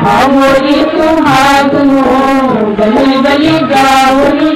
आमोरी सुहागनो गली गली जाऊनी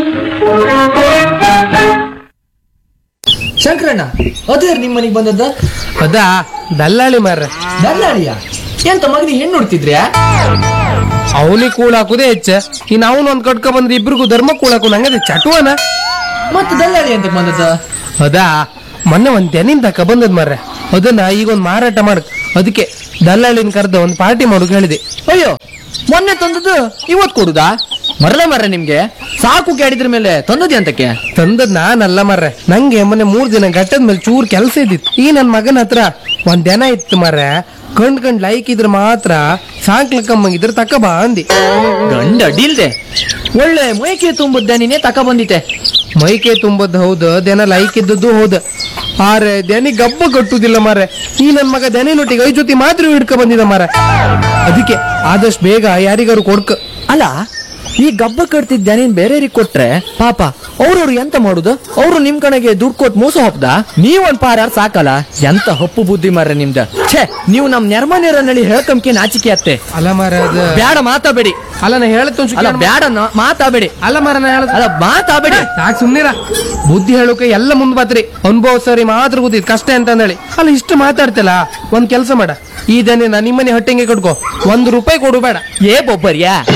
ಶಂಕರಣ್ಣ ಅದೇ ನಿಮ್ಮ ಮನೆಗೆ ಬಂದದ್ದ ಅದಾ ದಲ್ಲಾಳಿ ಮಾರ್ರೆ ದಲ್ಲಾಳಿಯ ಎಂತ ಮಗನಿಗೆ ಹೆಣ್ಣು ನೋಡ್ತಿದ್ರ್ಯಾ ಅವನಿಗೆ ಕೂಳ್ ಹಾಕುದೇ ಹೆಚ್ಚ ಇನ್ ಅವನು ಒಂದ್ ಕಟ್ಕ ಬಂದ್ರೆ ಇಬ್ರಿಗೂ ಧರ್ಮ ಕೂಳ್ ಹಾಕು ನಂಗದೆ ಚಟುವನ ಮತ್ತೆ ದಲ್ಲಾಳಿ ಅಂತ ಬಂದದ್ದ ಅದಾ ಮೊನ್ನೆ ಒಂದ್ ತೆನಿನ್ ತಕ ಬಂದದ್ ಮಾರ್ರೆ ಅದನ್ನ ಈಗ ಒಂದ್ ಮಾರಾಟ ಮಾಡಕ್ ಅದಕ್ಕೆ ದಲ್ಲಾಳಿನ ಕರೆದ ಒಂದ್ ಪಾರ್ಟಿ ಮಾಡೋಕ್ ಹೇಳಿದೆ ಅಯ್ಯೋ ಮೊನ್ನೆ ತಂದದ್ದು ಇವತ್ ಕೊಡುದಾ ಮರಲ ಮರ ನಿಮ್ಗೆ ಸಾಕು ಕೇಳಿದ್ರ ಮೇಲೆ ತಂದದ್ದೆ ಅಂತಕ್ಕೆ ತಂದದ್ ನಾನಲ್ಲ ಮಾರ್ರೆ ನಂಗೆ ಮೊನ್ನೆ ಮೂರ್ ದಿನ ಗಟ್ಟದ ಮೇಲೆ ಚೂರ್ ಕೆಲಸ ಇದ್ದಿತ್ತು ಈ ನನ್ ಮಗನ ಹತ್ರ ಒಂದ್ ದನ ಇತ್ತು ಮಾರ್ರೆ ಕಂಡ್ ಕಂಡ್ ಲೈಕ್ ಇದ್ರ ಮಾತ್ರ ಸಾಕ್ಲಕ್ಕಮ್ಮಂಗಿದ್ರ ತಕ ಬಾ ಅಂದಿ ಗಂಡ ಅಡ್ಡಿಲ್ದೆ ಒಳ್ಳೆ ಮೈಕೆ ತುಂಬದ್ದ ನೀನೇ ತಕ ಬಂದಿತ್ತೆ ಮೈಕೆ ತುಂಬದ್ ಹೌದು ದನ ಲೈಕ್ ಇದ್ದದ್ದು ಹೌದು ಆರೆ ದನಿ ಗಬ್ಬ ಕಟ್ಟುದಿಲ್ಲ ಮಾರೆ ಈ ನನ್ ಮಗ ದನಿನೊಟ್ಟಿಗೆ ಐ ಜೊತೆ ಮಾತ್ರ ಹಿಡ್ಕ ಬಂದಿದ ಮಾರ ಅದಕ್ಕೆ ಆದಷ್ಟು ಬೇಗ ಯಾರಿಗಾರು ಕೊಡ್ಕ ಅಲ್ಲ ಈ ಗಬ್ಬ ಕಟ್ತಿದ್ದ ನೀನ್ ಬೇರೆಯವ್ರಿಗೆ ಕೊಟ್ರೆ ಪಾಪ ಅವ್ರವ್ರು ಎಂತ ಮಾಡುದು ಅವ್ರು ನಿಮ್ ಕಡೆಗೆ ದುಡ್ಡು ಕೊಟ್ಟು ಮೋಸ ಹೊಪ್ದ ನೀವೊಂದ್ ಪಾರ ಸಾಕಲ್ಲ ಎಂತ ಹಪ್ಪು ಬುದ್ಧಿ ಮಾರ್ರೆ ನಿಮ್ದ ಛೇ ನೀವು ನಮ್ ನೆರ್ಮನೇರನಲ್ಲಿ ಹೇಳ್ಕಂಕೆ ನಾಚಿಕೆ ಅತ್ತೆ ಅಲ್ಲ ಮಾರ ಅದ ಬ್ಯಾಡ ಮಾತಾಬೇಡಿ ಅಲ್ಲ ನಾ ಹೇಳತ್ತ ಅಲ್ಲ ಬ್ಯಾಡ ನ- ಮಾತಾಬೇಡಿ ಅಲ್ಲ ಮಾರ ನಾ ಹೇಳದ ಅಲ್ಲ ಮಾತಾಬೇಡಿ ಸಾಕ್ ಸುಮ್ನಿರ ಬುದ್ಧಿ ಹೇಳೋಕೆ ಎಲ್ಲ ಮುಂದ್ ಬಾತ್ರಿ ಅನುಭವ ಸರಿ ಮಾತ್ರ ಗೊತ್ತಿದ್ ಕಷ್ಟ ಅಂತ ಅಂದೇಳಿ ಅಲ್ಲ ಇಷ್ಟು ಮಾತಾಡ್ತಿಲ್ಲ ಒಂದ್ ಕೆಲಸ ಮಾಡ ಈ ದನಿನ ನಿಮ್ಮನೆ ಹೊಟ್ಟೆಗೆ ಕಟ್ಕೋ ಒಂದ್ ರೂಪಾಯಿ ಕೊಡು ಬೇಡ ಏ ಬೊಬ್ಬರ್ಯಾ